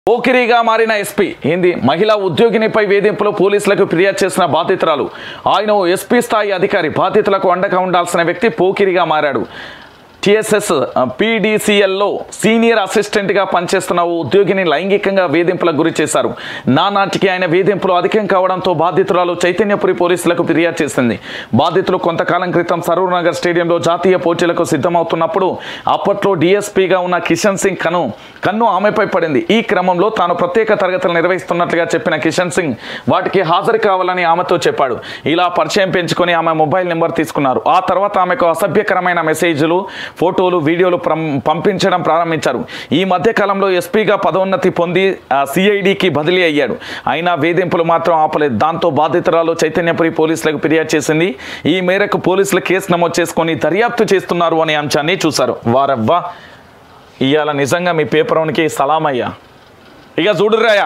పోకిరిగా మారిన ఎస్పీ ఏంది మహిళా ఉద్యోగినిపై వేధింపులు పోలీసులకు ఫిర్యాదు చేసిన బాధితురాలు ఆయన ఓ ఎస్పీ స్థాయి అధికారి బాధితులకు అండగా ఉండాల్సిన వ్యక్తి పోకిరిగా మారాడు టిఎస్ఎస్ పీడీసీఎల్లో సీనియర్ అసిస్టెంట్గా పనిచేస్తున్న ఓ ఉద్యోగిని లైంగికంగా వేధింపులకు గురి చేశారు నానాటికి ఆయన వేధింపులు అధికం కావడంతో బాధితురాలు చైతన్యపురి పోలీసులకు ఫిర్యాదు చేసింది బాధితులు కొంతకాలం క్రితం సరూర్ నగర్ స్టేడియంలో జాతీయ పోటీలకు సిద్ధమవుతున్నప్పుడు అప్పట్లో డిఎస్పీగా ఉన్న కిషన్ సింగ్ కను కన్ను ఆమెపై పడింది ఈ క్రమంలో తాను ప్రత్యేక తరగతులు నిర్వహిస్తున్నట్లుగా చెప్పిన కిషన్ సింగ్ వాటికి హాజరు కావాలని ఆమెతో చెప్పాడు ఇలా పరిచయం పెంచుకొని ఆమె మొబైల్ నెంబర్ తీసుకున్నారు ఆ తర్వాత ఆమెకు అసభ్యకరమైన మెసేజ్లు ఫోటోలు వీడియోలు పం- పంపించడం ప్రారంభించారు ఈ మధ్య కాలంలో ఎస్పీగా పదోన్నతి పొంది సిఐడికి బదిలీ అయ్యాడు అయినా వేధింపులు మాత్రం ఆపలేదు దాంతో బాధితురాలు చైతన్యపురి పోలీసులకు ఫిర్యాదు చేసింది ఈ మేరకు పోలీసులు కేసు నమోదు చేసుకొని దర్యాప్తు చేస్తున్నారు అనే అంశాన్ని చూశారు వారవ్వా ఇవాళ నిజంగా మీ పేపర్ వన్కి సలామయ్యా ఇక చూడురాయా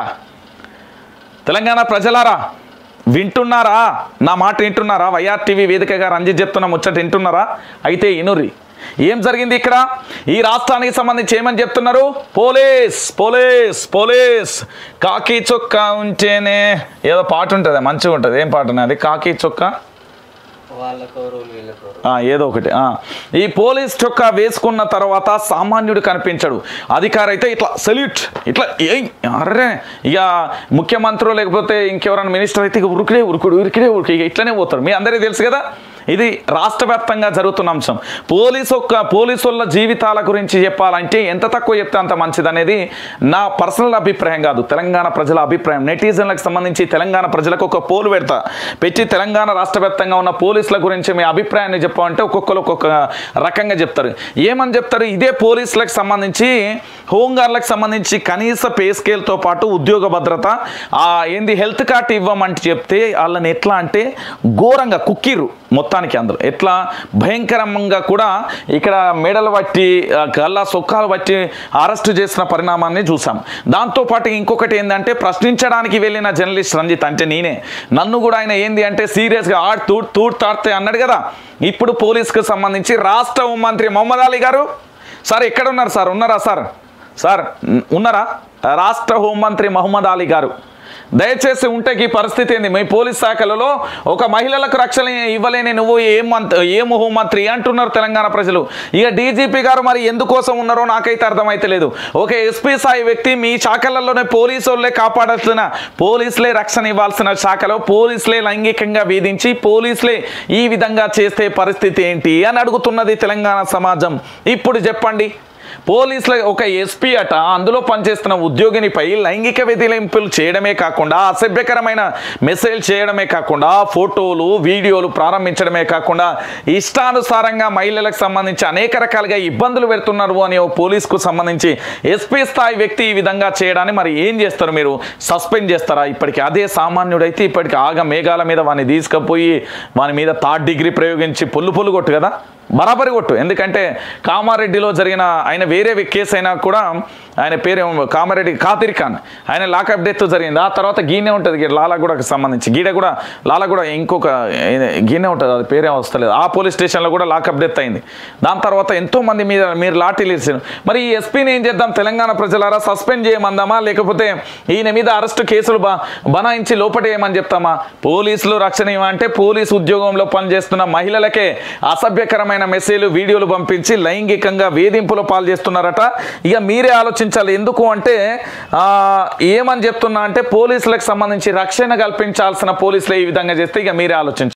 తెలంగాణ ప్రజలారా వింటున్నారా నా మాట వింటున్నారా వైఆర్ టీవీ వేదికగా రంజిత్ చెప్తున్న ముచ్చట వింటున్నారా అయితే ఇనుర్రి ఏం జరిగింది ఇక్కడ ఈ రాష్ట్రానికి సంబంధించి ఏమని చెప్తున్నారు పోలీస్ పోలీస్ పోలీస్ కాకి చొక్క ఉంటేనే ఏదో పాట ఉంటుంది మంచిగా ఉంటుంది ఏం పాట అది కాకి చొక్క వాళ్ళకోరు వీళ్ళకోరు ఆ, ఏదో ఒకటి ఆ. ఈ పోలీస్ చొక్కా వేసుకున్న తర్వాత సామాన్యుడు కనిపించడు అధికారి అయితే ఇట్లా సెల్యూట్ ఇట్లా ఏ అర్రే ఇక ముఖ్యమంత్రి లేకపోతే ఇంకెవరైనా మినిస్టర్ అయితే ఇక ఉరికిడే ఉరుకుడు ఉరికిడే ఉరికి ఇక ఇట్లనే పోతారు మీ అందరికీ తెలుసు కదా ఇది రాష్ట్ర వ్యాప్తంగా జరుగుతున్న అంశం పోలీసు ఒక్క పోలీసుల జీవితాల గురించి చెప్పాలంటే ఎంత తక్కువ చెప్తే అంత మంచిది అనేది నా పర్సనల్ అభిప్రాయం కాదు తెలంగాణ ప్రజల అభిప్రాయం నెటిజన్లకు సంబంధించి తెలంగాణ ప్రజలకు ఒక పోలు పెడతా పెట్టి తెలంగాణ రాష్ట్ర వ్యాప్తంగా ఉన్న పోలీసుల గురించి మీ అభిప్రాయాన్ని చెప్పాలంటే ఒక్కొక్కరు ఒక్కొక్క రకంగా చెప్తారు ఏమని చెప్తారు ఇదే పోలీసులకు సంబంధించి హోంగార్లకు సంబంధించి కనీస పే స్కేల్తో పాటు ఉద్యోగ భద్రత ఆ ఏంది హెల్త్ కార్డ్ ఇవ్వమంటే చెప్తే వాళ్ళని ఎట్లా అంటే ఘోరంగా కుక్కిరు మొత్తానికి అందరూ ఎట్లా భయంకరంగా కూడా ఇక్కడ మెడలు బట్టి ఆ, గల్లా సొక్కాలు బట్టి అరెస్టు చేసిన పరిణామాన్ని చూసాం దాంతోపాటు ఇంకొకటి ఏంటంటే ప్రశ్నించడానికి వెళ్ళిన జర్నలిస్ట్ రంజిత్ అంటే నేనే నన్ను కూడా ఆయన ఏంది అంటే సీరియస్గా ఆడ్ తూడ్ తూడ్ తాడితే అన్నాడు కదా ఇప్పుడు పోలీస్కి సంబంధించి రాష్ట్ర హోంమంత్రి మొహమ్మద్ అలీ గారు సార్ ఎక్కడ ఉన్నారు సార్ ఉన్నారా సార్ సార్ ఉన్నారా రాష్ట్ర హోంమంత్రి మహమ్మద్ అలీ గారు దయచేసి ఉంటే ఈ పరిస్థితి ఏంది మీ పోలీస్ శాఖలలో ఒక మహిళలకు రక్షణ ఇవ్వలేని నువ్వు ఏం మంత్ ఏం హోంమంత్రి అంటున్నారు తెలంగాణ ప్రజలు ఇక డీజీపీ గారు మరి ఎందుకోసం ఉన్నారో నాకైతే అర్థమైతలేదు ఒక ఎస్పీ స్థాయి వ్యక్తి మీ శాఖలలోనే పోలీసు వాళ్ళే కాపాడాల్సిన పోలీసులే రక్షణ ఇవ్వాల్సిన శాఖలో పోలీసులే లైంగికంగా వేధించి పోలీసులే ఈ విధంగా చేస్తే పరిస్థితి ఏంటి అని అడుగుతున్నది తెలంగాణ సమాజం ఇప్పుడు చెప్పండి పోలీసుల ఒక ఎస్పీ అట అందులో పనిచేస్తున్న ఉద్యోగినిపై లైంగిక వేధింపులు చేయడమే కాకుండా అసభ్యకరమైన మెసేజ్ చేయడమే కాకుండా ఫోటోలు వీడియోలు ప్రారంభించడమే కాకుండా ఇష్టానుసారంగా మహిళలకు సంబంధించి అనేక రకాలుగా ఇబ్బందులు పెడుతున్నారు అని ఓ పోలీసుకు సంబంధించి ఎస్పీ స్థాయి వ్యక్తి ఈ విధంగా చేయడాన్ని మరి ఏం చేస్తారు మీరు సస్పెండ్ చేస్తారా ఇప్పటికి అదే సామాన్యుడైతే ఇప్పటికి ఆగ మేఘాల మీద వాడిని తీసుకుపోయి వాని మీద థర్డ్ డిగ్రీ ప్రయోగించి పొల్లు పొల్లు కొట్టు కదా బరాబరి కొట్టు ఎందుకంటే కామారెడ్డిలో జరిగిన ఆయన వేరే వ్య- కేసు అయినా కూడా ఆయన పేరు ఏమో కామారెడ్డి ఖాతిర్ ఖాన్ ఆయన లాకప్ డెత్ జరిగింది ఆ తర్వాత గీనే ఉంటుంది గీ- లాలాగూడకు సంబంధించి గీడ కూడా లాలాగూడ ఇంకొక ఏ- గీనే ఉంటుంది అది పేరే వస్తలేదు ఆ పోలీస్ స్టేషన్లో కూడా లాకప్ డెత్ అయింది దాని తర్వాత ఎంతో మంది మీద మీరు లాఠీలు ఇచ్చారు మరి ఈ ఎస్పీని ఏం చేద్దాం తెలంగాణ ప్రజలారా సస్పెండ్ చేయమందామా లేకపోతే ఈయన మీద అరెస్ట్ కేసులు బా బనాయించి లోపటేయమని చెప్తామా పోలీసులు రక్షణ ఇవ్వమంటే పోలీసు ఉద్యోగంలో పనిచేస్తున్న మహిళలకే అసభ్యకరమైన మెసేజ్లు వీడియోలు పంపించి లైంగికంగా వేధింపులు పాలు చేస్తున్నారట ఇక మీరే ఆలోచించాలి ఎందుకు అంటే ఆ, ఏమని చెప్తున్నా అంటే పోలీసులకు సంబంధించి రక్షణ కల్పించాల్సిన పోలీసులు ఈ విధంగా చేస్తే ఇక మీరే ఆలోచించాలి